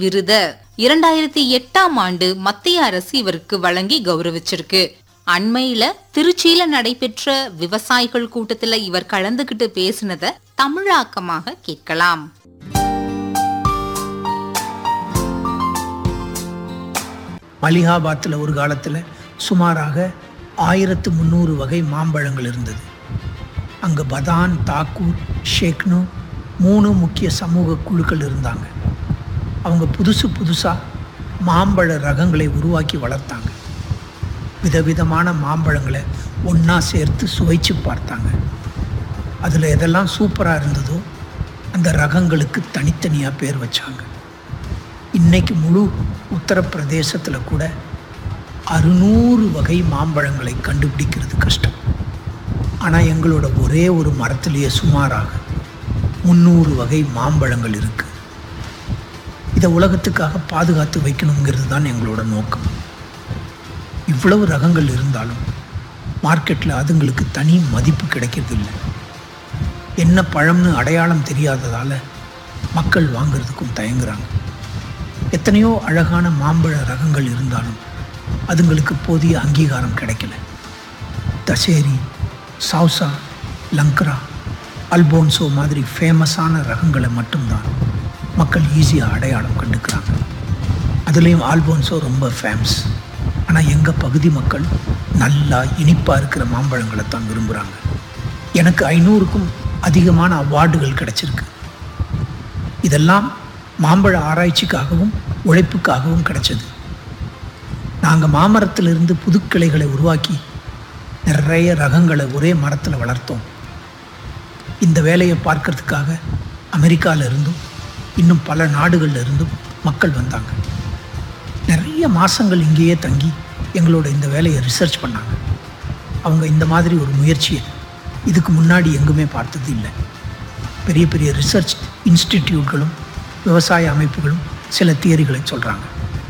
விருத இரண்டாயிரத்தி எட்டாம் ஆண்டு மத்திய அரசு இவருக்கு வழங்கி கௌரவிச்சிருக்கு அண்மையில திருச்சியில நடைபெற்ற விவசாயிகள் கூட்டத்துல இவர் கலந்துகிட்டு பேசினத தமிழாக்கமாக கேட்கலாம் மலிகாபாத்தில் ஒரு காலத்தில் சுமாராக ஆயிரத்து முந்நூறு வகை மாம்பழங்கள் இருந்தது அங்கே பதான் தாக்கூர் ஷேக்னு மூணு முக்கிய சமூக குழுக்கள் இருந்தாங்க அவங்க புதுசு புதுசாக மாம்பழ ரகங்களை உருவாக்கி வளர்த்தாங்க விதவிதமான மாம்பழங்களை ஒன்றா சேர்த்து சுவைச்சு பார்த்தாங்க அதில் எதெல்லாம் சூப்பராக இருந்ததோ அந்த ரகங்களுக்கு தனித்தனியாக பேர் வச்சாங்க இன்னைக்கு முழு உத்தரப்பிரதேசத்தில் கூட அறுநூறு வகை மாம்பழங்களை கண்டுபிடிக்கிறது கஷ்டம் ஆனால் எங்களோட ஒரே ஒரு மரத்திலேயே சுமாராக முந்நூறு வகை மாம்பழங்கள் இருக்குது இதை உலகத்துக்காக பாதுகாத்து வைக்கணுங்கிறது தான் எங்களோட நோக்கம் இவ்வளவு ரகங்கள் இருந்தாலும் மார்க்கெட்டில் அதுங்களுக்கு தனி மதிப்பு கிடைக்கிறதில்லை என்ன பழம்னு அடையாளம் தெரியாததால் மக்கள் வாங்குறதுக்கும் தயங்குறாங்க எத்தனையோ அழகான மாம்பழ ரகங்கள் இருந்தாலும் அதுங்களுக்கு போதிய அங்கீகாரம் கிடைக்கல தசேரி சவுசா லங்கரா அல்போன்சோ மாதிரி ஃபேமஸான ரகங்களை மட்டும்தான் மக்கள் ஈஸியாக அடையாளம் கண்டுக்கிறாங்க அதுலேயும் ஆல்போன்சோ ரொம்ப ஃபேமஸ் ஆனால் எங்கள் பகுதி மக்கள் நல்லா இனிப்பாக இருக்கிற மாம்பழங்களை தான் விரும்புகிறாங்க எனக்கு ஐநூறுக்கும் அதிகமான அவார்டுகள் கிடைச்சிருக்கு இதெல்லாம் மாம்பழ ஆராய்ச்சிக்காகவும் உழைப்புக்காகவும் கிடைச்சது நாங்கள் மாமரத்திலிருந்து புதுக்கிளைகளை உருவாக்கி நிறைய ரகங்களை ஒரே மரத்தில் வளர்த்தோம் இந்த வேலையை பார்க்கறதுக்காக அமெரிக்கால இருந்தும் இன்னும் பல நாடுகள்ல இருந்தும் மக்கள் வந்தாங்க நிறைய மாதங்கள் இங்கேயே தங்கி எங்களோட இந்த வேலையை ரிசர்ச் பண்ணாங்க அவங்க இந்த மாதிரி ஒரு முயற்சியை இதுக்கு முன்னாடி எங்குமே பார்த்தது இல்லை பெரிய பெரிய ரிசர்ச் இன்ஸ்டிடியூட்களும் விவசாய அமைப்புகளும் சில தியரிகளை சொல்கிறாங்க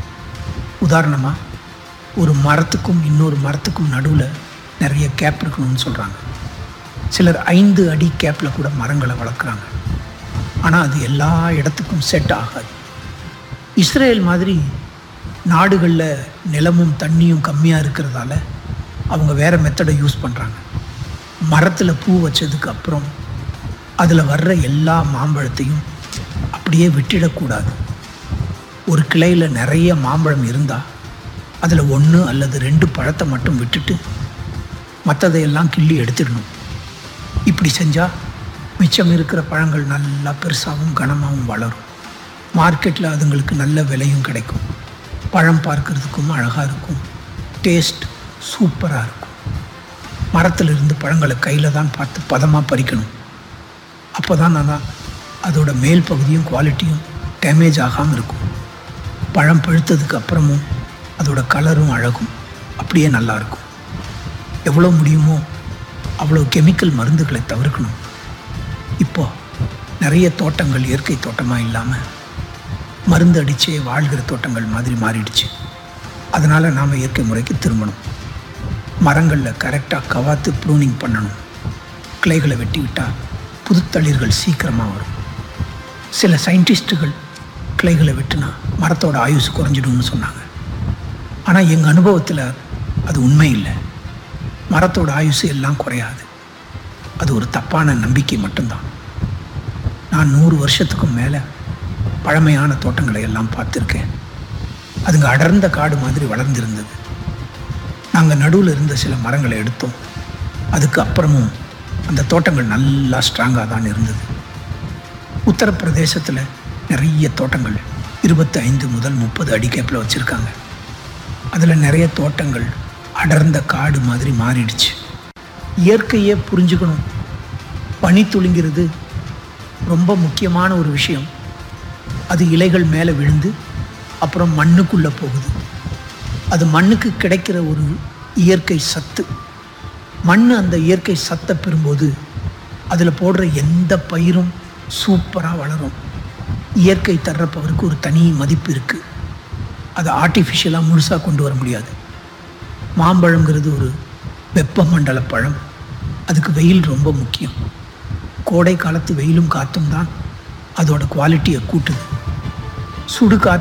உதாரணமாக ஒரு மரத்துக்கும் இன்னொரு மரத்துக்கும் நடுவில் நிறைய கேப் இருக்கணும்னு சொல்கிறாங்க சிலர் ஐந்து அடி கேப்பில் கூட மரங்களை வளர்க்குறாங்க ஆனால் அது எல்லா இடத்துக்கும் செட் ஆகாது இஸ்ரேல் மாதிரி நாடுகளில் நிலமும் தண்ணியும் கம்மியாக இருக்கிறதால அவங்க வேறு மெத்தடை யூஸ் பண்ணுறாங்க மரத்தில் பூ வச்சதுக்கு அப்புறம் அதில் வர்ற எல்லா மாம்பழத்தையும் அப்படியே விட்டுடக்கூடாது ஒரு கிளையில் நிறைய மாம்பழம் இருந்தால் அதில் ஒன்று அல்லது ரெண்டு பழத்தை மட்டும் விட்டுட்டு மற்றதையெல்லாம் கிள்ளி எடுத்துடணும் இப்படி செஞ்சால் மிச்சம் இருக்கிற பழங்கள் நல்லா பெருசாகவும் கனமாகவும் வளரும் மார்க்கெட்டில் அதுங்களுக்கு நல்ல விலையும் கிடைக்கும் பழம் பார்க்கறதுக்கும் அழகாக இருக்கும் டேஸ்ட் சூப்பராக இருக்கும் மரத்தில் இருந்து பழங்களை கையில் தான் பார்த்து பதமாக பறிக்கணும் அப்போ தான் நல்லா அதோட மேல் பகுதியும் குவாலிட்டியும் டேமேஜ் ஆகாமல் இருக்கும் பழம் பழுத்ததுக்கு அப்புறமும் அதோட கலரும் அழகும் அப்படியே நல்லா இருக்கும் எவ்வளோ முடியுமோ அவ்வளோ கெமிக்கல் மருந்துகளை தவிர்க்கணும் இப்போ நிறைய தோட்டங்கள் இயற்கை தோட்டமாக இல்லாமல் மருந்து அடிச்சே வாழ்கிற தோட்டங்கள் மாதிரி மாறிடுச்சு அதனால் நாம் இயற்கை முறைக்கு திரும்பணும் மரங்களில் கரெக்டாக கவாத்து ப்ரூனிங் பண்ணணும் கிளைகளை வெட்டி விட்டால் புதுத்தளிர்கள் சீக்கிரமாக வரும் சில சயின்டிஸ்ட்டுகள் கிளைகளை வெட்டினா மரத்தோட ஆயுசு குறைஞ்சிடும்னு சொன்னாங்க ஆனால் எங்கள் அனுபவத்தில் அது உண்மை இல்லை மரத்தோட ஆயுசு எல்லாம் குறையாது அது ஒரு தப்பான நம்பிக்கை மட்டும்தான் நான் நூறு வருஷத்துக்கும் மேலே பழமையான தோட்டங்களை எல்லாம் பார்த்துருக்கேன் அதுங்க அடர்ந்த காடு மாதிரி வளர்ந்திருந்தது நாங்கள் நடுவில் இருந்த சில மரங்களை எடுத்தோம் அதுக்கு அப்புறமும் அந்த தோட்டங்கள் நல்லா ஸ்ட்ராங்காக தான் இருந்தது உத்தரப்பிரதேசத்தில் நிறைய தோட்டங்கள் இருபத்தி ஐந்து முதல் முப்பது அடி கேப்பில் வச்சுருக்காங்க அதில் நிறைய தோட்டங்கள் அடர்ந்த காடு மாதிரி மாறிடுச்சு இயற்கையே புரிஞ்சுக்கணும் பனி துளிங்கிறது ரொம்ப முக்கியமான ஒரு விஷயம் அது இலைகள் மேலே விழுந்து அப்புறம் மண்ணுக்குள்ளே போகுது அது மண்ணுக்கு கிடைக்கிற ஒரு இயற்கை சத்து மண் அந்த இயற்கை சத்தை பெறும்போது அதில் போடுற எந்த பயிரும் சூப்பராக வளரும் இயற்கை தர்ற பவருக்கு ஒரு தனி மதிப்பு இருக்குது அதை ஆர்டிஃபிஷியலாக முழுசாக கொண்டு வர முடியாது மாம்பழங்கிறது ஒரு வெப்பமண்டல பழம் அதுக்கு வெயில் ரொம்ப முக்கியம் கோடை காலத்து வெயிலும் காற்றும் தான் அதோட குவாலிட்டியை கூட்டுது சுடு காற்று